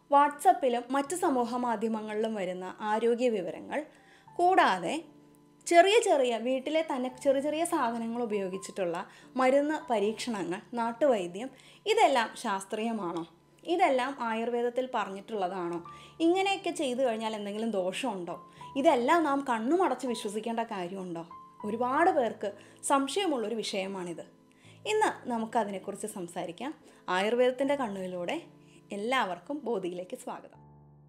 വാട്സപ്പിലും മറ്റ് സമൂഹ മാധ്യമങ്ങളിലും വരുന്ന ആരോഗ്യ വിവരങ്ങൾ കൂടാതെ ചെറിയ ചെറിയ വീട്ടിലെ തന്നെ ചെറിയ ചെറിയ സാധനങ്ങൾ ഉപയോഗിച്ചിട്ടുള്ള മരുന്ന് പരീക്ഷണങ്ങൾ നാട്ടുവൈദ്യം ഇതെല്ലാം ശാസ്ത്രീയമാണോ ഇതെല്ലാം ആയുർവേദത്തിൽ പറഞ്ഞിട്ടുള്ളതാണോ ഇങ്ങനെയൊക്കെ ചെയ്തു കഴിഞ്ഞാൽ എന്തെങ്കിലും ദോഷമുണ്ടോ ഇതെല്ലാം നാം കണ്ണുമടച്ച് വിശ്വസിക്കേണ്ട കാര്യമുണ്ടോ ഒരുപാട് പേർക്ക് സംശയമുള്ളൊരു വിഷയമാണിത് ഇന്ന് നമുക്കതിനെക്കുറിച്ച് സംസാരിക്കാം ആയുർവേദത്തിൻ്റെ കണ്ണുകളിലൂടെ എല്ലാവർക്കും ബോധിയിലേക്ക് സ്വാഗതം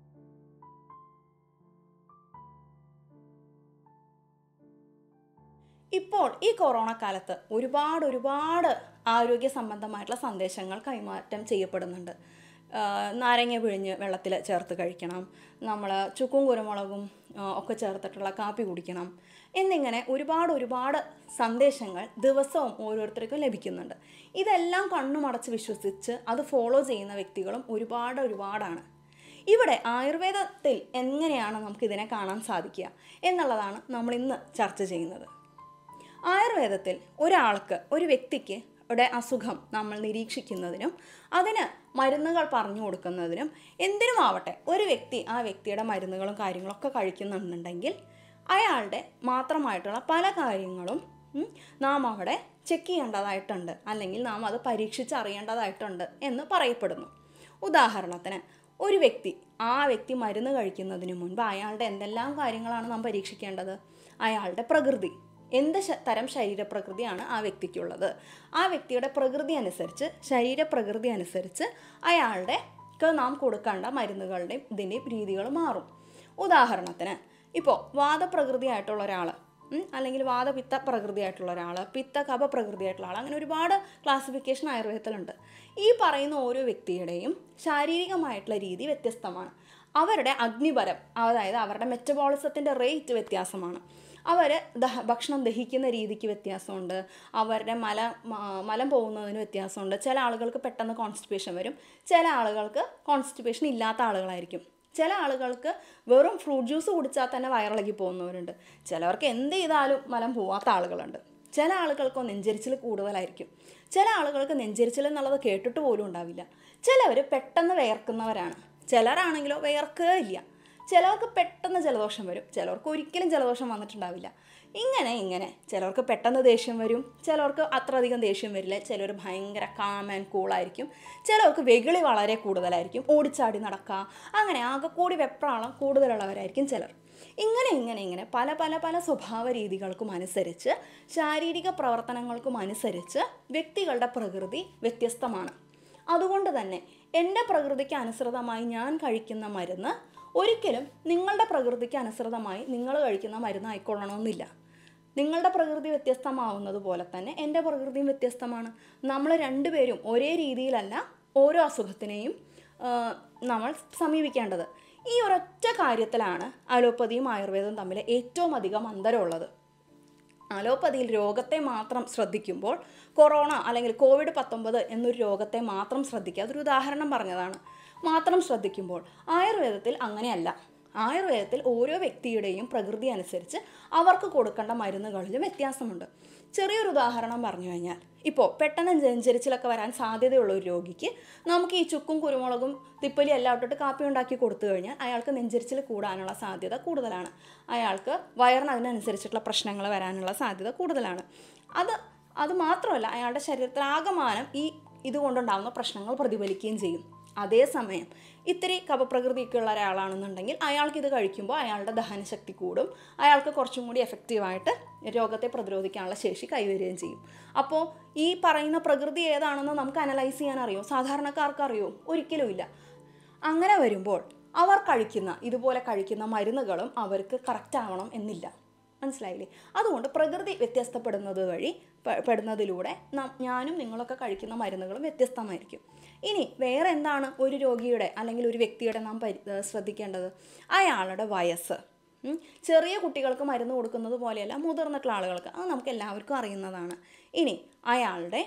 ഇപ്പോൾ ഈ കൊറോണ കാലത്ത് ഒരുപാട് ഒരുപാട് ആരോഗ്യ സംബന്ധമായിട്ടുള്ള സന്ദേശങ്ങൾ കൈമാറ്റം ചെയ്യപ്പെടുന്നുണ്ട് ആ, നാരങ്ങ പിഴിഞ്ഞ് വെള്ളത്തിൽ ചേർത്ത് കഴിക്കണം നമ്മൾ ചുക്കും കുരുമുളകും ആ, ഒക്കെ ചേർത്തിട്ടുള്ള കാപ്പി കുടിക്കണം എന്നിങ്ങനെ ഒരുപാട് ഒരുപാട് സന്ദേശങ്ങൾ ദിവസവും ഓരോരുത്തർക്കും ലഭിക്കുന്നുണ്ട് ഇതെല്ലാം കണ്ണുമടച്ച് വിശ്വസിച്ച് അത് ഫോളോ ചെയ്യുന്ന വ്യക്തികളും ഒരുപാട് ഒരുപാടാണ് ഇവിടെ ആയുർവേദത്തിൽ എങ്ങനെയാണ് നമുക്ക് ഇതിനെ കാണാൻ സാധിക്കുക എന്നുള്ളതാണ് നമ്മൾ ഇന്ന് ചർച്ച ചെയ്യുന്നത് ആയുർവേദത്തിൽ ഒരാൾക്ക് ഒരു വ്യക്തിക്ക് യുടെ അസുഖം നമ്മൾ നിരീക്ഷിക്കുന്നതിനും അതിന് മരുന്നുകൾ പറഞ്ഞു കൊടുക്കുന്നതിനും എന്തിനുമാവട്ടെ ഒരു വ്യക്തി ആ വ്യക്തിയുടെ മരുന്നുകളും കാര്യങ്ങളൊക്കെ കഴിക്കുന്നുണ്ടെങ്കിൽ അയാളുടെ മാത്രമായിട്ടുള്ള പല കാര്യങ്ങളും ഉം, നാം അവിടെ ചെക്ക് ചെയ്യേണ്ടതായിട്ടുണ്ട് അല്ലെങ്കിൽ നാം അത് പരീക്ഷിച്ച് അറിയേണ്ടതായിട്ടുണ്ട് എന്ന് പറയപ്പെടുന്നു ഉദാഹരണത്തിന് ഒരു വ്യക്തി ആ വ്യക്തി മരുന്ന് കഴിക്കുന്നതിന് മുൻപ് അയാളുടെ എന്തെല്ലാം കാര്യങ്ങളാണ് നാം പരീക്ഷിക്കേണ്ടത് അയാളുടെ പ്രകൃതി എന്ത് ശ- തരം ശരീരപ്രകൃതിയാണ് ആ വ്യക്തിക്കുള്ളത് ആ വ്യക്തിയുടെ പ്രകൃതി അനുസരിച്ച് ശരീരപ്രകൃതി അനുസരിച്ച് അയാളുടെ ക്ക് നാം കൊടുക്കേണ്ട മരുന്നുകളുടെയും ഇതിൻ്റെയും രീതികൾ മാറും ഉദാഹരണത്തിന് ഇപ്പോൾ വാദപ്രകൃതിയായിട്ടുള്ള ഒരാൾ അല്ലെങ്കിൽ വാദപിത്ത പ്രകൃതിയായിട്ടുള്ള ഒരാൾ പിത്ത കപ പ്രകൃതിയായിട്ടുള്ള ആൾ അങ്ങനെ ഒരുപാട് ക്ലാസിഫിക്കേഷൻ ആയുർവേദത്തിലുണ്ട് ഈ പറയുന്ന ഓരോ വ്യക്തിയുടെയും ശാരീരികമായിട്ടുള്ള രീതി വ്യത്യസ്തമാണ് അവരുടെ അഗ്നിപരം അതായത് അവരുടെ മെറ്റബോളിസത്തിൻ്റെ റേറ്റ് വ്യത്യാസമാണ് അവർ ദഹ ഭക്ഷണം ദഹിക്കുന്ന രീതിക്ക് വ്യത്യാസമുണ്ട് അവരുടെ മല മ- മലം പോകുന്നതിന് വ്യത്യാസമുണ്ട് ചില ആളുകൾക്ക് പെട്ടെന്ന് കോൺസ്റ്റിപ്പേഷൻ വരും ചില ആളുകൾക്ക് കോൺസ്റ്റിപ്പേഷൻ ഇല്ലാത്ത ആളുകളായിരിക്കും ചില ആളുകൾക്ക് വെറും ഫ്രൂട്ട് ജ്യൂസ് കുടിച്ചാൽ തന്നെ വയറിളകി പോകുന്നവരുണ്ട് ചിലവർക്ക് എന്ത് ചെയ്താലും മലം പോവാത്ത ആളുകളുണ്ട് ചില ആളുകൾക്ക് നെഞ്ചരിച്ചിൽ കൂടുതലായിരിക്കും ചില ആളുകൾക്ക് നെഞ്ചരിച്ചിൽ എന്നുള്ളത് കേട്ടിട്ട് പോലും ഉണ്ടാവില്ല ചിലവർ പെട്ടെന്ന് വേർക്കുന്നവരാണ് ചിലരാണെങ്കിലോ വേർക്കുകയില്ല ചിലവർക്ക് പെട്ടെന്ന് ജലദോഷം വരും ചിലവർക്ക് ഒരിക്കലും ജലദോഷം വന്നിട്ടുണ്ടാവില്ല ഇങ്ങനെ ഇങ്ങനെ ചിലവർക്ക് പെട്ടെന്ന് ദേഷ്യം വരും ചിലവർക്ക് അത്ര അധികം ദേഷ്യം വരില്ല ചിലർ ഭയങ്കര കാം ആൻഡ് കൂളായിരിക്കും ചിലവർക്ക് വെകിളി വളരെ കൂടുതലായിരിക്കും ഓടിച്ചാടി നടക്കുക അങ്ങനെ ആകെ കൂടി വെപ്രാളം കൂടുതലുള്ളവരായിരിക്കും ചിലർ ഇങ്ങനെ ഇങ്ങനെ ഇങ്ങനെ പല പല പല സ്വഭാവ രീതികൾക്കും അനുസരിച്ച് ശാരീരിക പ്രവർത്തനങ്ങൾക്കും അനുസരിച്ച് വ്യക്തികളുടെ പ്രകൃതി വ്യത്യസ്തമാണ് അതുകൊണ്ട് തന്നെ എൻ്റെ പ്രകൃതിക്ക് അനുസൃതമായി ഞാൻ കഴിക്കുന്ന മരുന്ന് ഒരിക്കലും നിങ്ങളുടെ പ്രകൃതിക്ക് അനുസൃതമായി നിങ്ങൾ കഴിക്കുന്ന മരുന്ന് ആയിക്കൊള്ളണമെന്നില്ല നിങ്ങളുടെ പ്രകൃതി വ്യത്യസ്തമാവുന്നത് പോലെ തന്നെ എൻ്റെ പ്രകൃതിയും വ്യത്യസ്തമാണ് നമ്മൾ രണ്ടുപേരും ഒരേ രീതിയിലല്ല ഓരോ അസുഖത്തിനെയും ആ, നമ്മൾ സമീപിക്കേണ്ടത് ഈ ഒരൊറ്റ കാര്യത്തിലാണ് അലോപ്പതിയും ആയുർവേദവും തമ്മിൽ ഏറ്റവും അധികം അന്തരമുള്ളത് അലോപ്പതിയിൽ രോഗത്തെ മാത്രം ശ്രദ്ധിക്കുമ്പോൾ കൊറോണ അല്ലെങ്കിൽ കോവിഡ് പത്തൊമ്പത് എന്നൊരു രോഗത്തെ മാത്രം ശ്രദ്ധിക്കുക അതൊരു ഉദാഹരണം പറഞ്ഞതാണ് മാത്രം ശ്രദ്ധിക്കുമ്പോൾ ആയുർവേദത്തിൽ അങ്ങനെയല്ല ആയുർവേദത്തിൽ ഓരോ വ്യക്തിയുടെയും പ്രകൃതി അനുസരിച്ച് അവർക്ക് കൊടുക്കേണ്ട മരുന്നുകളിലും വ്യത്യാസമുണ്ട് ചെറിയൊരു ഉദാഹരണം പറഞ്ഞു കഴിഞ്ഞാൽ ഇപ്പോൾ പെട്ടെന്ന് നെഞ്ചരിച്ചിലൊക്കെ വരാൻ സാധ്യതയുള്ള ഒരു രോഗിക്ക് നമുക്ക് ഈ ചുക്കും കുരുമുളകും തിപ്പലി എല്ലാം ഇട്ടിട്ട് കാപ്പി ഉണ്ടാക്കി കൊടുത്തു കഴിഞ്ഞാൽ അയാൾക്ക് നെഞ്ചരിച്ചിൽ കൂടാനുള്ള സാധ്യത കൂടുതലാണ് അയാൾക്ക് വയറിന് അതിനനുസരിച്ചിട്ടുള്ള പ്രശ്നങ്ങൾ വരാനുള്ള സാധ്യത കൂടുതലാണ് അത് അത് മാത്രമല്ല അയാളുടെ ശരീരത്തിൽ ആകമാനം ഈ ഇതുകൊണ്ടുണ്ടാകുന്ന പ്രശ്നങ്ങൾ പ്രതിഫലിക്കുകയും ചെയ്യും അതേസമയം ഇത്തിരി കപപ്രകൃതിയൊക്കെയുള്ള ഒരാളാണെന്നുണ്ടെങ്കിൽ അയാൾക്ക് ഇത് കഴിക്കുമ്പോൾ അയാളുടെ ദഹനശക്തി കൂടും അയാൾക്ക് കുറച്ചും കൂടി എഫക്റ്റീവായിട്ട് രോഗത്തെ പ്രതിരോധിക്കാനുള്ള ശേഷി കൈവരികയും ചെയ്യും അപ്പോൾ ഈ പറയുന്ന പ്രകൃതി ഏതാണെന്ന് നമുക്ക് അനലൈസ് ചെയ്യാൻ അറിയോ സാധാരണക്കാർക്ക് അറിയോ ഒരിക്കലുമില്ല അങ്ങനെ വരുമ്പോൾ അവർ കഴിക്കുന്ന ഇതുപോലെ കഴിക്കുന്ന മരുന്നുകളും അവർക്ക് കറക്റ്റ് ആവണം എന്നില്ല മനസ്സിലായില്ലേ അതുകൊണ്ട് പ്രകൃതി വ്യത്യസ്തപ്പെടുന്നത് വഴി പെ- പെടുന്നതിലൂടെ നം- ഞാനും നിങ്ങളൊക്കെ കഴിക്കുന്ന മരുന്നുകളും വ്യത്യസ്തമായിരിക്കും ഇനി വേറെ എന്താണ് ഒരു രോഗിയുടെ അല്ലെങ്കിൽ ഒരു വ്യക്തിയുടെ നാം പരി ഏഹ് ശ്രദ്ധിക്കേണ്ടത് അയാളുടെ വയസ്സ് ഉം. ചെറിയ കുട്ടികൾക്ക് മരുന്ന് കൊടുക്കുന്നത് പോലെയല്ല മുതിർന്നിട്ടുള്ള ആളുകൾക്ക് അത് നമുക്ക് എല്ലാവർക്കും അറിയുന്നതാണ് ഇനി അയാളുടെ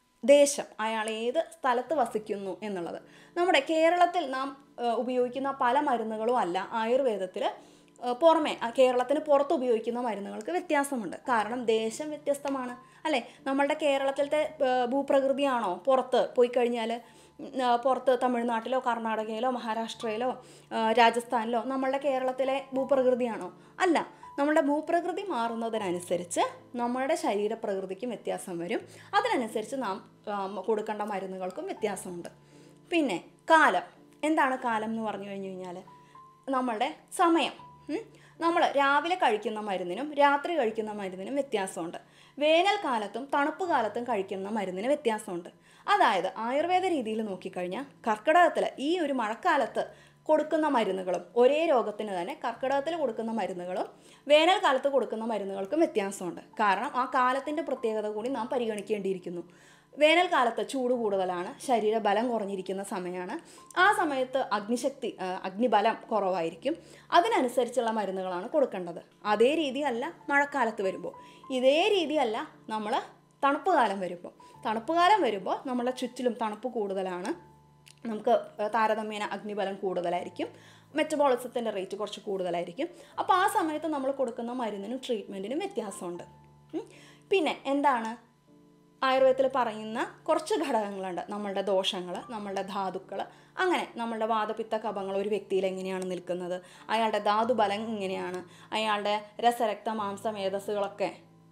ദേശം അയാൾ ഏത് സ്ഥലത്ത് വസിക്കുന്നു എന്നുള്ളത് നമ്മുടെ കേരളത്തിൽ നാം ഏഹ്, ഉപയോഗിക്കുന്ന പല മരുന്നുകളും അല്ല ആയുർവേദത്തിൽ ഏഹ് പുറമെ ആ കേരളത്തിന് പുറത്ത് ഉപയോഗിക്കുന്ന മരുന്നുകൾക്ക് വ്യത്യാസമുണ്ട് കാരണം ദേശം വ്യത്യസ്തമാണ് അല്ലേ നമ്മളുടെ കേരളത്തിലത്തെ ഏഹ് ഭൂപ്രകൃതിയാണോ പുറത്ത് പോയി കഴിഞ്ഞാൽ പുറത്ത് തമിഴ്നാട്ടിലോ കർണാടകയിലോ മഹാരാഷ്ട്രയിലോ ഏഹ് രാജസ്ഥാനിലോ നമ്മളുടെ കേരളത്തിലെ ഭൂപ്രകൃതിയാണോ അല്ല നമ്മളുടെ ഭൂപ്രകൃതി മാറുന്നതിനനുസരിച്ച് നമ്മളുടെ ശരീരപ്രകൃതിക്കും വ്യത്യാസം വരും അതിനനുസരിച്ച് നാം ആം, കൊടുക്കേണ്ട മരുന്നുകൾക്കും വ്യത്യാസമുണ്ട് പിന്നെ കാലം എന്താണ് കാലം എന്ന് പറഞ്ഞു കഴിഞ്ഞു കഴിഞ്ഞാൽ നമ്മളുടെ സമയം നമ്മൾ രാവിലെ കഴിക്കുന്ന മരുന്നിനും രാത്രി കഴിക്കുന്ന മരുന്നിനും വ്യത്യാസമുണ്ട് വേനൽക്കാലത്തും തണുപ്പ് കാലത്തും കഴിക്കുന്ന മരുന്നിന് വ്യത്യാസമുണ്ട് അതായത് ആയുർവേദ രീതിയിൽ നോക്കിക്കഴിഞ്ഞാൽ കർക്കിടകത്തിൽ ഈ ഒരു മഴക്കാലത്ത് കൊടുക്കുന്ന മരുന്നുകളും ഒരേ രോഗത്തിന് തന്നെ കർക്കിടകത്തിൽ കൊടുക്കുന്ന മരുന്നുകളും വേനൽക്കാലത്ത് കൊടുക്കുന്ന മരുന്നുകൾക്കും വ്യത്യാസമുണ്ട് കാരണം ആ കാലത്തിൻ്റെ പ്രത്യേകത കൂടി നാം പരിഗണിക്കേണ്ടിയിരിക്കുന്നു വേനൽക്കാലത്ത് ചൂട് കൂടുതലാണ് ശരീരബലം കുറഞ്ഞിരിക്കുന്ന സമയമാണ് ആ സമയത്ത് അഗ്നിശക്തി ആ, അഗ്നിബലം കുറവായിരിക്കും അതിനനുസരിച്ചുള്ള മരുന്നുകളാണ് കൊടുക്കേണ്ടത് അതേ രീതിയല്ല മഴക്കാലത്ത് വരുമ്പോൾ ഇതേ രീതിയല്ല നമ്മൾ തണുപ്പ് കാലം വരുമ്പോൾ തണുപ്പ് കാലം വരുമ്പോൾ നമ്മളെ ചുറ്റിലും തണുപ്പ് കൂടുതലാണ് നമുക്ക് താരതമ്യേന അഗ്നിബലം കൂടുതലായിരിക്കും മെറ്റബോളിസത്തിൻ്റെ റേറ്റ് കുറച്ച് കൂടുതലായിരിക്കും അപ്പോൾ ആ സമയത്ത് നമ്മൾ കൊടുക്കുന്ന മരുന്നിനും ട്രീറ്റ്മെൻറ്റിനും വ്യത്യാസമുണ്ട് ഉം. പിന്നെ എന്താണ് ആയുർവേദത്തിൽ പറയുന്ന കുറച്ച് ഘടകങ്ങളുണ്ട് നമ്മളുടെ ദോഷങ്ങൾ നമ്മളുടെ ധാതുക്കൾ അങ്ങനെ നമ്മളുടെ വാദപിത്ത കഫങ്ങൾ ഒരു വ്യക്തിയിൽ എങ്ങനെയാണ് നിൽക്കുന്നത് അയാളുടെ ധാതുബലം എങ്ങനെയാണ് അയാളുടെ രസരക്ത മാംസ മേധസ്സുകളൊക്കെ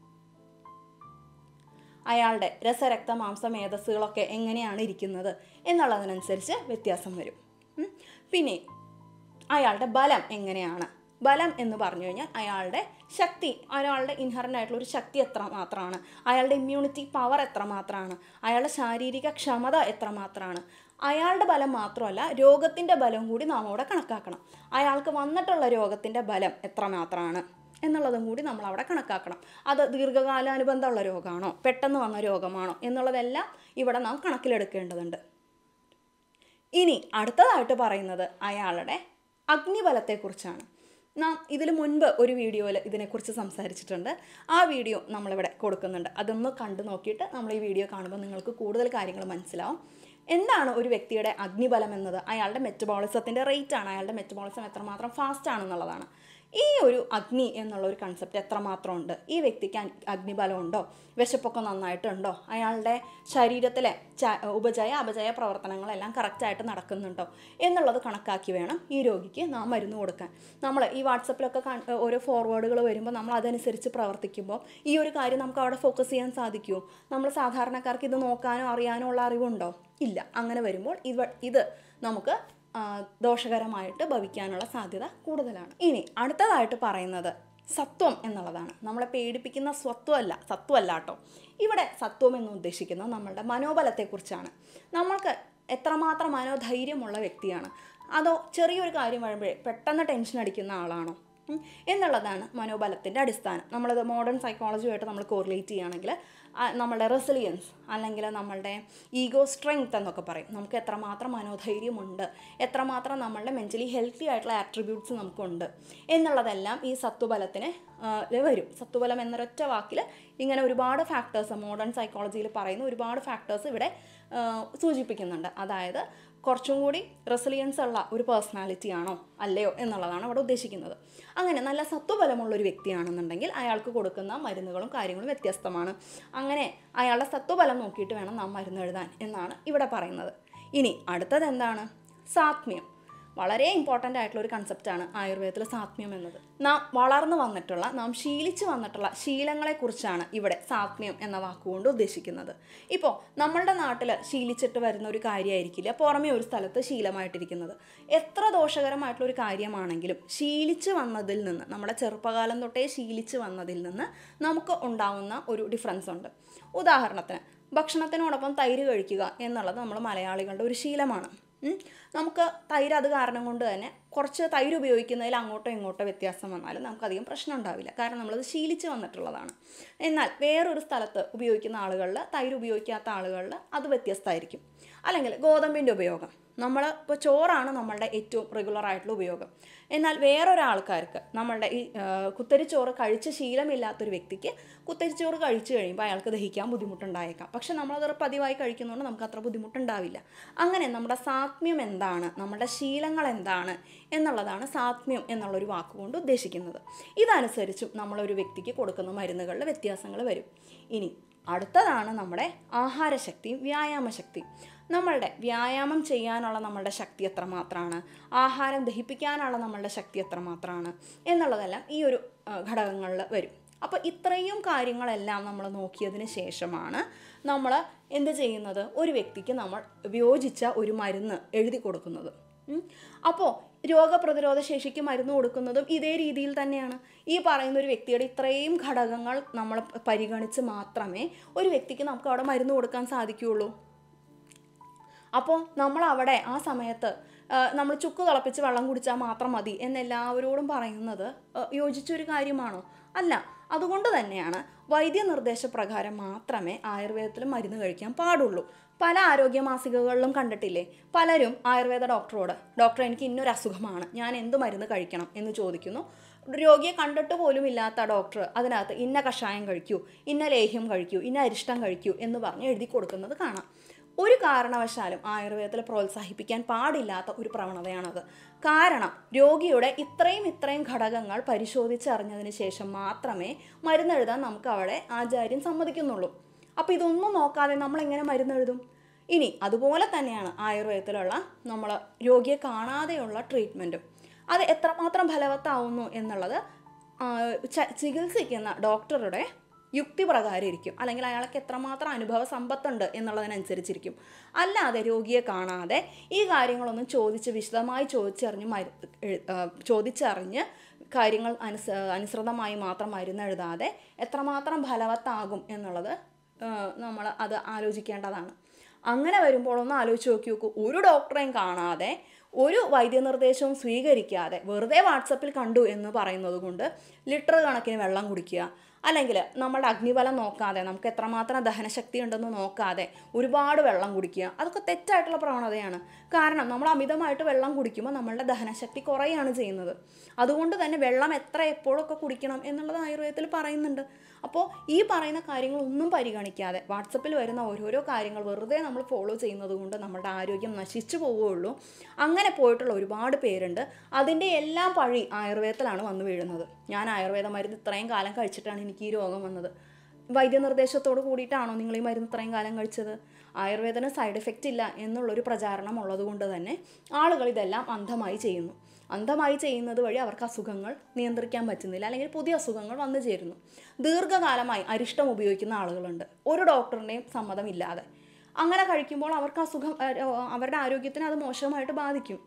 അയാളുടെ രസരക്ത മാംസ മേധസ്സുകളൊക്കെ എങ്ങനെയാണ് ഇരിക്കുന്നത് എന്നുള്ളതിനനുസരിച്ച് വ്യത്യാസം വരും ഉം. പിന്നെ അയാളുടെ ബലം എങ്ങനെയാണ് ബലം എന്ന് പറഞ്ഞു കഴിഞ്ഞാൽ അയാളുടെ ശക്തി അയാളുടെ ഇൻഹറൻ്റ് ആയിട്ടുള്ള ഒരു ശക്തി എത്ര മാത്രമാണ് അയാളുടെ ഇമ്മ്യൂണിറ്റി പവർ എത്ര മാത്രമാണ് അയാളുടെ ശാരീരിക ക്ഷമത എത്ര മാത്രമാണ് അയാളുടെ ബലം മാത്രമല്ല രോഗത്തിൻ്റെ ബലം കൂടി നാം അവിടെ കണക്കാക്കണം അയാൾക്ക് വന്നിട്ടുള്ള രോഗത്തിൻ്റെ ബലം എത്ര മാത്രമാണ് എന്നുള്ളതും കൂടി നമ്മൾ അവിടെ കണക്കാക്കണം അത് ദീർഘകാലാനുബന്ധമുള്ള രോഗമാണോ പെട്ടെന്ന് വന്ന രോഗമാണോ എന്നുള്ളതെല്ലാം ഇവിടെ നാം കണക്കിലെടുക്കേണ്ടതുണ്ട് ഇനി അടുത്തതായിട്ട് പറയുന്നത് അയാളുടെ അഗ്നിബലത്തെക്കുറിച്ചാണ് നാം ഇതിനു മുൻപ് ഒരു വീഡിയോയിൽ ഇതിനെക്കുറിച്ച് സംസാരിച്ചിട്ടുണ്ട് ആ വീഡിയോ നമ്മളിവിടെ കൊടുക്കുന്നുണ്ട് അതൊന്ന് കണ്ടു നോക്കിയിട്ട് നമ്മൾ ഈ വീഡിയോ കാണുമ്പോൾ നിങ്ങൾക്ക് കൂടുതൽ കാര്യങ്ങൾ മനസ്സിലാവും എന്താണ് ഒരു വ്യക്തിയുടെ അഗ്നിബലം എന്നത് അയാളുടെ മെറ്റബോളിസത്തിൻ്റെ റേറ്റ് ആണ് അയാളുടെ മെറ്റബോളിസം എത്രമാത്രം ഫാസ്റ്റ് ആണെന്നുള്ളതാണ് ഈ ഒരു അഗ്നി എന്നുള്ള ഒരു കൺസെപ്റ്റ് എത്രമാത്രം ഉണ്ട് ഈ വ്യക്തിക്ക് അഗ്- അഗ്നിബലം ഉണ്ടോ വിശപ്പൊക്കെ നന്നായിട്ടുണ്ടോ അയാളുടെ ശരീരത്തിലെ ച ഉപജയ അപജയ പ്രവർത്തനങ്ങളെല്ലാം കറക്റ്റായിട്ട് നടക്കുന്നുണ്ടോ എന്നുള്ളത് കണക്കാക്കി വേണം ഈ രോഗിക്ക് നാം മരുന്ന് കൊടുക്കാൻ നമ്മൾ ഈ വാട്സപ്പിലൊക്കെ കാൺ- ഓരോ ഫോർവേഡുകൾ വരുമ്പോൾ നമ്മൾ അതനുസരിച്ച് പ്രവർത്തിക്കുമ്പോൾ ഈ ഒരു കാര്യം നമുക്ക് അവിടെ ഫോക്കസ് ചെയ്യാൻ സാധിക്കുമോ നമ്മൾ സാധാരണക്കാർക്ക് ഇത് നോക്കാനോ അറിയാനോ ഉള്ള അറിവുണ്ടോ ഇല്ല അങ്ങനെ വരുമ്പോൾ ഇവ ഇത് നമുക്ക് ആ, ദോഷകരമായിട്ട് ഭവിക്കാനുള്ള സാധ്യത കൂടുതലാണ് ഇനി അടുത്തതായിട്ട് പറയുന്നത് സത്വം എന്നുള്ളതാണ് നമ്മളെ പേടിപ്പിക്കുന്ന സ്വത്വമല്ല സത്വമല്ല കേട്ടോ ഇവിടെ സത്വം എന്ന് ഉദ്ദേശിക്കുന്നത് നമ്മളുടെ മനോബലത്തെക്കുറിച്ചാണ് നമ്മൾക്ക് എത്രമാത്രം മനോധൈര്യമുള്ള വ്യക്തിയാണ് അതോ ചെറിയൊരു കാര്യം വരുമ്പോഴേ പെട്ടെന്ന് ടെൻഷൻ അടിക്കുന്ന ആളാണോ ഉം, എന്നുള്ളതാണ് മനോബലത്തിൻ്റെ അടിസ്ഥാനം നമ്മളത് മോഡേൺ സൈക്കോളജിയുമായിട്ട് നമ്മൾ കോറിലേറ്റ് ചെയ്യുകയാണെങ്കിൽ ആ, നമ്മളുടെ റെസിലിയൻസ് അല്ലെങ്കിൽ നമ്മളുടെ ഈഗോ സ്ട്രെങ്ത് എന്നൊക്കെ പറയും നമുക്ക് എത്രമാത്രം മനോധൈര്യമുണ്ട് എത്രമാത്രം നമ്മളുടെ മെൻ്റലി ഹെൽത്തി ആയിട്ടുള്ള ആട്രിബ്യൂട്ട്സ് നമുക്കുണ്ട് എന്നുള്ളതെല്ലാം ഈ സത്വബലത്തിന് ആ, ല് വരും സത്വബലം എന്നൊരൊറ്റ വാക്കിൽ ഇങ്ങനെ ഒരുപാട് ഫാക്ടേഴ്സ് മോഡേൺ സൈക്കോളജിയിൽ പറയുന്ന ഒരുപാട് ഫാക്ടേഴ്സ് ഇവിടെ ആ, സൂചിപ്പിക്കുന്നുണ്ട് അതായത് കുറച്ചും കൂടി റെസിലിയൻസ് ഉള്ള ഒരു പേഴ്സണാലിറ്റി ആണോ അല്ലയോ എന്നുള്ളതാണ് അവിടെ ഉദ്ദേശിക്കുന്നത് അങ്ങനെ നല്ല സത്വബലമുള്ള ഒരു വ്യക്തിയാണെന്നുണ്ടെങ്കിൽ അയാൾക്ക് കൊടുക്കുന്ന മരുന്നുകളും കാര്യങ്ങളും വ്യത്യസ്തമാണ് അങ്ങനെ അയാളുടെ സത്വബലം നോക്കിയിട്ട് വേണം നാം മരുന്ന് എഴുതാൻ എന്നാണ് ഇവിടെ പറയുന്നത് ഇനി അടുത്തത് എന്താണ് സാത്മ്യം വളരെ ഇമ്പോർട്ടൻ്റ് ആയിട്ടുള്ള ഒരു കൺസെപ്റ്റാണ് ആയുർവേദത്തിൽ സാത്മ്യം എന്നത് നാം വളർന്നു വന്നിട്ടുള്ള നാം ശീലിച്ചു വന്നിട്ടുള്ള ശീലങ്ങളെക്കുറിച്ചാണ് ഇവിടെ സാത്മ്യം എന്ന വാക്കുകൊണ്ട് ഉദ്ദേശിക്കുന്നത് ഇപ്പോൾ നമ്മളുടെ നാട്ടിൽ ശീലിച്ചിട്ട് വരുന്ന ഒരു കാര്യമായിരിക്കില്ല പുറമേ ഒരു സ്ഥലത്ത് ശീലമായിട്ടിരിക്കുന്നത് എത്ര ദോഷകരമായിട്ടുള്ള ഒരു കാര്യമാണെങ്കിലും ശീലിച്ചു വന്നതിൽ നിന്ന് നമ്മുടെ ചെറുപ്പകാലം തൊട്ടേ ശീലിച്ചു വന്നതിൽ നിന്ന് നമുക്ക് ഉണ്ടാവുന്ന ഒരു ഡിഫറൻസ് ഉണ്ട് ഉദാഹരണത്തിന് ഭക്ഷണത്തിനോടൊപ്പം തൈര് കഴിക്കുക എന്നുള്ളത് നമ്മൾ മലയാളികളുടെ ഒരു ശീലമാണ് ഉം. നമുക്ക് തൈര് അത് കാരണം കൊണ്ട് തന്നെ കുറച്ച് തൈര് ഉപയോഗിക്കുന്നതിൽ അങ്ങോട്ടോ ഇങ്ങോട്ടോ വ്യത്യാസം വന്നാലും നമുക്കധികം പ്രശ്നം ഉണ്ടാവില്ല കാരണം നമ്മളത് ശീലിച്ച് വന്നിട്ടുള്ളതാണ് എന്നാൽ വേറൊരു സ്ഥലത്ത് ഉപയോഗിക്കുന്ന ആളുകളിൽ തൈര് ഉപയോഗിക്കാത്ത ആളുകളിൽ അത് വ്യത്യസ്തമായിരിക്കും അല്ലെങ്കിൽ ഗോതമ്പിൻ്റെ ഉപയോഗം നമ്മൾ ഇപ്പോൾ ചോറാണ് നമ്മളുടെ ഏറ്റവും റെഗുലർ ആയിട്ടുള്ള ഉപയോഗം എന്നാൽ വേറൊരാൾക്കാർക്ക് നമ്മളുടെ ഈ ആ, കുത്തരിച്ചോറ് കഴിച്ച് ശീലമില്ലാത്തൊരു വ്യക്തിക്ക് കുത്തരിച്ചോറ് കഴിച്ചു കഴിയുമ്പോൾ അയാൾക്ക് ദഹിക്കാൻ ബുദ്ധിമുട്ടുണ്ടായേക്കാം പക്ഷെ നമ്മളത് പതിവായി കഴിക്കുന്നതുകൊണ്ട് നമുക്ക് അത്ര ബുദ്ധിമുട്ടുണ്ടാവില്ല അങ്ങനെ നമ്മുടെ സാത്മ്യം എന്താണ് നമ്മുടെ ശീലങ്ങൾ എന്താണ് എന്നുള്ളതാണ് സാത്മ്യം എന്നുള്ളൊരു വാക്കുകൊണ്ട് ഉദ്ദേശിക്കുന്നത് ഇതനുസരിച്ചും നമ്മളൊരു വ്യക്തിക്ക് കൊടുക്കുന്ന മരുന്നുകളിൽ വ്യത്യാസങ്ങൾ വരും ഇനി അടുത്തതാണ് നമ്മുടെ ആഹാരശക്തിയും വ്യായാമശക്തിയും നമ്മളുടെ വ്യായാമം ചെയ്യാനുള്ള നമ്മളുടെ ശക്തി എത്രമാത്രമാണ് ആഹാരം ദഹിപ്പിക്കാനുള്ള നമ്മളുടെ ശക്തി എത്രമാത്രമാണ് എന്നുള്ളതെല്ലാം ഈ ഒരു ഘടകങ്ങളിൽ വരും അപ്പോൾ ഇത്രയും കാര്യങ്ങളെല്ലാം നമ്മൾ നോക്കിയതിന് ശേഷമാണ് നമ്മൾ എന്ത് ചെയ്യുന്നത് ഒരു വ്യക്തിക്ക് നമ്മൾ യോജിച്ച ഒരു മരുന്ന് എഴുതി കൊടുക്കുന്നത് ഉം. അപ്പോൾ രോഗപ്രതിരോധ ശേഷിക്ക് മരുന്ന് കൊടുക്കുന്നതും ഇതേ രീതിയിൽ തന്നെയാണ് ഈ പറയുന്ന ഒരു വ്യക്തിയുടെ ഇത്രയും ഘടകങ്ങൾ നമ്മൾ പരിഗണിച്ച് മാത്രമേ ഒരു വ്യക്തിക്ക് നമുക്ക് അവിടെ മരുന്ന് കൊടുക്കാൻ സാധിക്കുകയുള്ളൂ അപ്പോൾ നമ്മൾ അവിടെ ആ സമയത്ത് ആ, നമ്മൾ ചുക്ക് തിളപ്പിച്ച് വെള്ളം കുടിച്ചാൽ മാത്രം മതി എന്നെല്ലാവരോടും പറയുന്നത് ആ, യോജിച്ചൊരു കാര്യമാണോ അല്ല അതുകൊണ്ട് തന്നെയാണ് വൈദ്യനിർദ്ദേശപ്രകാരം മാത്രമേ ആയുർവേദത്തിൽ മരുന്ന് കഴിക്കാൻ പാടുള്ളൂ പല ആരോഗ്യ മാസികകളിലും കണ്ടിട്ടില്ലേ പലരും ആയുർവേദ ഡോക്ടറോട് ഡോക്ടർ എനിക്ക് ഇന്നൊരു അസുഖമാണ് ഞാൻ എന്ത് മരുന്ന് കഴിക്കണം എന്ന് ചോദിക്കുന്നു രോഗിയെ കണ്ടിട്ട് പോലും ഇല്ലാത്ത ഡോക്ടർ അതിനകത്ത് ഇന്ന കഷായം കഴിക്കൂ ഇന്ന ലേഹ്യം കഴിക്കൂ ഇന്ന അരിഷ്ടം കഴിക്കൂ എന്ന് പറഞ്ഞ് എഴുതി കൊടുക്കുന്നത് കാണാം ഒരു കാരണവശാലും ആയുർവേദത്തിൽ പ്രോത്സാഹിപ്പിക്കാൻ പാടില്ലാത്ത ഒരു പ്രവണതയാണത് കാരണം രോഗിയുടെ ഇത്രയും ഇത്രയും ഘടകങ്ങൾ പരിശോധിച്ചറിഞ്ഞതിന് ശേഷം മാത്രമേ മരുന്നെഴുതാൻ നമുക്ക് അവിടെ ആചാര്യൻ സമ്മതിക്കുന്നുള്ളൂ അപ്പോൾ ഇതൊന്നും നോക്കാതെ നമ്മൾ എങ്ങനെ മരുന്നെഴുതും ഇനി അതുപോലെ തന്നെയാണ് ആയുർവേദത്തിലുള്ള നമ്മൾ രോഗിയെ കാണാതെയുള്ള ട്രീറ്റ്മെൻറ്റും അത് എത്രമാത്രം ഫലവത്താവുന്നു എന്നുള്ളത് ആ, ച- ചികിത്സിക്കുന്ന ഡോക്ടറുടെ യുക്തി പ്രകാരം ഇരിക്കും അല്ലെങ്കിൽ അയാൾക്ക് എത്രമാത്രം അനുഭവ സമ്പത്തുണ്ട് എന്നുള്ളതിനനുസരിച്ചിരിക്കും അല്ലാതെ രോഗിയെ കാണാതെ ഈ കാര്യങ്ങളൊന്നും ചോദിച്ച് വിശദമായി ചോദിച്ചറിഞ്ഞ് മരു എഴു- ആ, ചോദിച്ചറിഞ്ഞ് കാര്യങ്ങൾ അനുസ അനുസൃതമായി മാത്രം മരുന്നെഴുതാതെ എത്രമാത്രം ഫലവത്താകും എന്നുള്ളത് നമ്മൾ അത് ആലോചിക്കേണ്ടതാണ് അങ്ങനെ വരുമ്പോൾ ഒന്ന് ആലോചിച്ച് നോക്കി നോക്കൂ ഒരു ഡോക്ടറെയും കാണാതെ ഒരു വൈദ്യനിർദ്ദേശവും സ്വീകരിക്കാതെ വെറുതെ വാട്സപ്പിൽ കണ്ടു എന്ന് പറയുന്നത് കൊണ്ട് ലിറ്റർ കണക്കിന് വെള്ളം കുടിക്കുക അല്ലെങ്കിൽ നമ്മുടെ അഗ്നിബലം നോക്കാതെ നമുക്ക് എത്രമാത്രം ദഹനശക്തി ഉണ്ടെന്ന് നോക്കാതെ ഒരുപാട് വെള്ളം കുടിക്കുക അതൊക്കെ തെറ്റായിട്ടുള്ള പ്രവണതയാണ് കാരണം നമ്മൾ അമിതമായിട്ട് വെള്ളം കുടിക്കുമ്പോൾ നമ്മളുടെ ദഹനശക്തി കുറയാണ് ചെയ്യുന്നത് അതുകൊണ്ട് തന്നെ വെള്ളം എത്ര എപ്പോഴൊക്കെ കുടിക്കണം എന്നുള്ളത് ആയുർവേദത്തിൽ പറയുന്നുണ്ട് അപ്പോൾ ഈ പറയുന്ന കാര്യങ്ങളൊന്നും പരിഗണിക്കാതെ വാട്സപ്പിൽ വരുന്ന ഓരോരോ കാര്യങ്ങൾ വെറുതെ നമ്മൾ ഫോളോ ചെയ്യുന്നത് കൊണ്ട് നമ്മുടെ ആരോഗ്യം നശിച്ചു പോവുകയുള്ളൂ അങ്ങനെ പോയിട്ടുള്ള ഒരുപാട് പേരുണ്ട് അതിൻ്റെ എല്ലാം പഴി ആയുർവേദത്തിലാണ് വന്നു വീഴുന്നത് ഞാൻ ആയുർവേദ മരുന്ന് ഇത്രയും കാലം കഴിച്ചിട്ടാണ് എനിക്ക് ഈ രോഗം വന്നത് വൈദ്യനിർദ്ദേശത്തോട് കൂടിയിട്ടാണോ നിങ്ങൾ ഈ മരുന്ന് ഇത്രയും കാലം കഴിച്ചത് ആയുർവേദത്തിന് സൈഡ് എഫക്റ്റ് ഇല്ല എന്നുള്ളൊരു പ്രചാരണം ഉള്ളതുകൊണ്ട് തന്നെ ആളുകൾ ഇതെല്ലാം അന്ധമായി ചെയ്യുന്നു അന്ധമായി ചെയ്യുന്നത് വഴി അവർക്ക് അസുഖങ്ങൾ നിയന്ത്രിക്കാൻ പറ്റുന്നില്ല അല്ലെങ്കിൽ പുതിയ അസുഖങ്ങൾ വന്നു ചേരുന്നു ദീർഘകാലമായി അരിഷ്ടം ഉപയോഗിക്കുന്ന ആളുകളുണ്ട് ഒരു ഡോക്ടറിൻ്റെയും സമ്മതമില്ലാതെ അങ്ങനെ കഴിക്കുമ്പോൾ അവർക്ക് അസുഖം ഏഹ്, അവരുടെ ആരോഗ്യത്തിന് അത് മോശമായിട്ട് ബാധിക്കും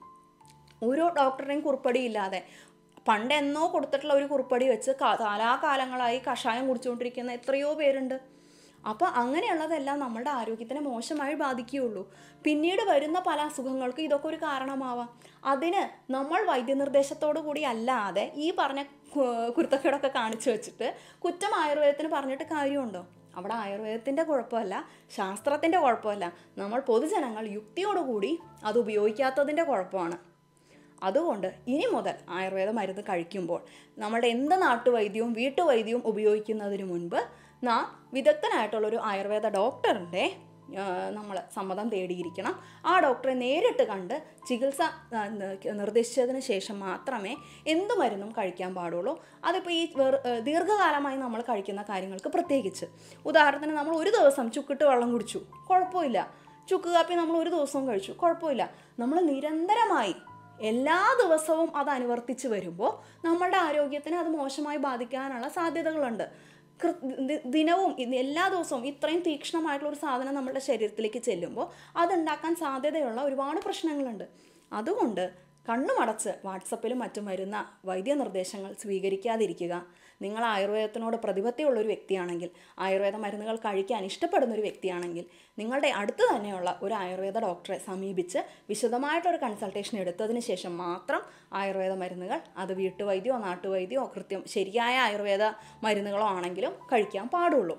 ഒരു ഡോക്ടറുടെയും കുറിപ്പടി ഇല്ലാതെ പണ്ട് എന്നോ കൊടുത്തിട്ടുള്ള ഒരു കുറിപ്പടി വെച്ച് കാ- കാലാകാലങ്ങളായി കഷായം കുടിച്ചുകൊണ്ടിരിക്കുന്ന എത്രയോ പേരുണ്ട് അപ്പോൾ അങ്ങനെയുള്ളതെല്ലാം നമ്മളുടെ ആരോഗ്യത്തിനെ മോശമായി ബാധിക്കുകയുള്ളൂ പിന്നീട് വരുന്ന പല അസുഖങ്ങൾക്കും ഇതൊക്കെ ഒരു കാരണമാവാം അതിന് നമ്മൾ വൈദ്യനിർദ്ദേശത്തോടു കൂടി അല്ലാതെ ഈ പറഞ്ഞ കു- കുരുത്തക്കേടൊക്കെ കാണിച്ചു വെച്ചിട്ട് കുറ്റം ആയുർവേദത്തിന് പറഞ്ഞിട്ട് കാര്യമുണ്ടോ അവിടെ ആയുർവേദത്തിൻ്റെ കുഴപ്പമല്ല ശാസ്ത്രത്തിൻ്റെ കുഴപ്പമല്ല നമ്മൾ പൊതുജനങ്ങൾ യുക്തിയോടുകൂടി അത് ഉപയോഗിക്കാത്തതിൻ്റെ കുഴപ്പമാണ് അതുകൊണ്ട് ഇനി മുതൽ ആയുർവേദ മരുന്ന് കഴിക്കുമ്പോൾ നമ്മുടെ എന്ത് നാട്ടുവൈദ്യവും വീട്ടുവൈദ്യവും ഉപയോഗിക്കുന്നതിന് മുൻപ് നാം വിദഗ്ധനായിട്ടുള്ളൊരു ആയുർവേദ ഡോക്ടറിൻ്റെ നമ്മൾ സമ്മതം തേടിയിരിക്കണം ആ ഡോക്ടറെ നേരിട്ട് കണ്ട് ചികിത്സ ആ, ന- നിർദ്ദേശിച്ചതിന് ശേഷം മാത്രമേ എന്ത് മരുന്നും കഴിക്കാൻ പാടുള്ളൂ അതിപ്പോൾ ഈ വെറു ഏ, ദീർഘകാലമായി നമ്മൾ കഴിക്കുന്ന കാര്യങ്ങൾക്ക് പ്രത്യേകിച്ച് ഉദാഹരണത്തിന് നമ്മൾ ഒരു ദിവസം ചുക്കിട്ട് വെള്ളം കുടിച്ചു കുഴപ്പമില്ല ചുക്ക് കാപ്പി നമ്മൾ ഒരു ദിവസവും കഴിച്ചു കുഴപ്പമില്ല നമ്മൾ നിരന്തരമായി എല്ലാ ദിവസവും അത് അനുവർത്തിച്ച് വരുമ്പോൾ നമ്മളുടെ ആരോഗ്യത്തിന് അത് മോശമായി ബാധിക്കാനുള്ള സാധ്യതകളുണ്ട് കൃ- ദി- ദിനവും ഇത് എല്ലാ ദിവസവും ഇത്രയും തീക്ഷ്ണമായിട്ടുള്ള ഒരു സാധനം നമ്മുടെ ശരീരത്തിലേക്ക് ചെല്ലുമ്പോൾ അതുണ്ടാക്കാൻ സാധ്യതയുള്ള ഒരുപാട് പ്രശ്നങ്ങളുണ്ട് അതുകൊണ്ട് കണ്ണുമടച്ച് വാട്സപ്പിലും മറ്റും വരുന്ന വൈദ്യനിർദ്ദേശങ്ങൾ സ്വീകരിക്കാതിരിക്കുക നിങ്ങൾ ആയുർവേദത്തിനോട് പ്രതിപത്തിയുള്ള ഒരു വ്യക്തിയാണെങ്കിൽ ആയുർവേദ മരുന്നുകൾ കഴിക്കാൻ ഇഷ്ടപ്പെടുന്ന ഒരു വ്യക്തിയാണെങ്കിൽ നിങ്ങളുടെ അടുത്ത് തന്നെയുള്ള ഒരു ആയുർവേദ ഡോക്ടറെ സമീപിച്ച് വിശദമായിട്ടൊരു കൺസൾട്ടേഷൻ എടുത്തതിന് ശേഷം മാത്രം ആയുർവേദ മരുന്നുകൾ അത് വീട്ടുവൈദ്യമോ നാട്ടുവൈദ്യമോ കൃത്യം ശരിയായ ആയുർവേദ മരുന്നുകളോ ആണെങ്കിലും കഴിക്കാൻ പാടുള്ളൂ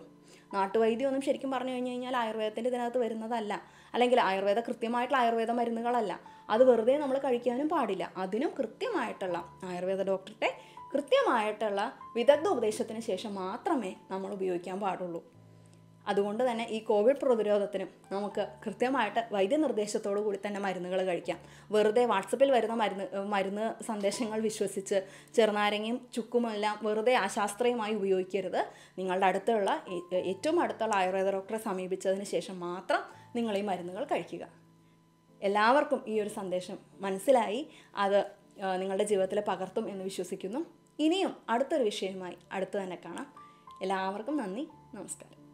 നാട്ടുവൈദ്യമൊന്നും ശരിക്കും പറഞ്ഞു കഴിഞ്ഞ് കഴിഞ്ഞാൽ ആയുർവേദത്തിൻ്റെ ഇതിനകത്ത് വരുന്നതല്ല അല്ലെങ്കിൽ ആയുർവേദ കൃത്യമായിട്ടുള്ള ആയുർവേദ മരുന്നുകളല്ല അത് വെറുതെ നമ്മൾ കഴിക്കാനും പാടില്ല അതിനും കൃത്യമായിട്ടുള്ള ആയുർവേദ ഡോക്ടറുടെ കൃത്യമായിട്ടുള്ള വിദഗ്ധ ഉപദേശത്തിന് ശേഷം മാത്രമേ നമ്മൾ ഉപയോഗിക്കാൻ പാടുള്ളൂ അതുകൊണ്ട് തന്നെ ഈ കോവിഡ് പ്രതിരോധത്തിനും നമുക്ക് കൃത്യമായിട്ട് വൈദ്യനിർദ്ദേശത്തോടു കൂടി തന്നെ മരുന്നുകൾ കഴിക്കാം വെറുതെ വാട്സപ്പിൽ വരുന്ന മരുന്ന് മരുന്ന് സന്ദേശങ്ങൾ വിശ്വസിച്ച് ചെറുനാരങ്ങയും ചുക്കുമെല്ലാം വെറുതെ അശാസ്ത്രീയമായി ഉപയോഗിക്കരുത് നിങ്ങളുടെ അടുത്തുള്ള ഏ- ഏറ്റവും അടുത്തുള്ള ആയുർവേദ ഡോക്ടറെ സമീപിച്ചതിന് ശേഷം മാത്രം നിങ്ങൾ ഈ മരുന്നുകൾ കഴിക്കുക എല്ലാവർക്കും ഈ ഒരു സന്ദേശം മനസ്സിലായി അത് ആ, നിങ്ങളുടെ ജീവിതത്തിൽ പകർത്തും എന്ന് വിശ്വസിക്കുന്നു ഇനിയും അടുത്തൊരു വിഷയവുമായി അടുത്ത് തന്നെ കാണാം എല്ലാവർക്കും നന്ദി നമസ്കാരം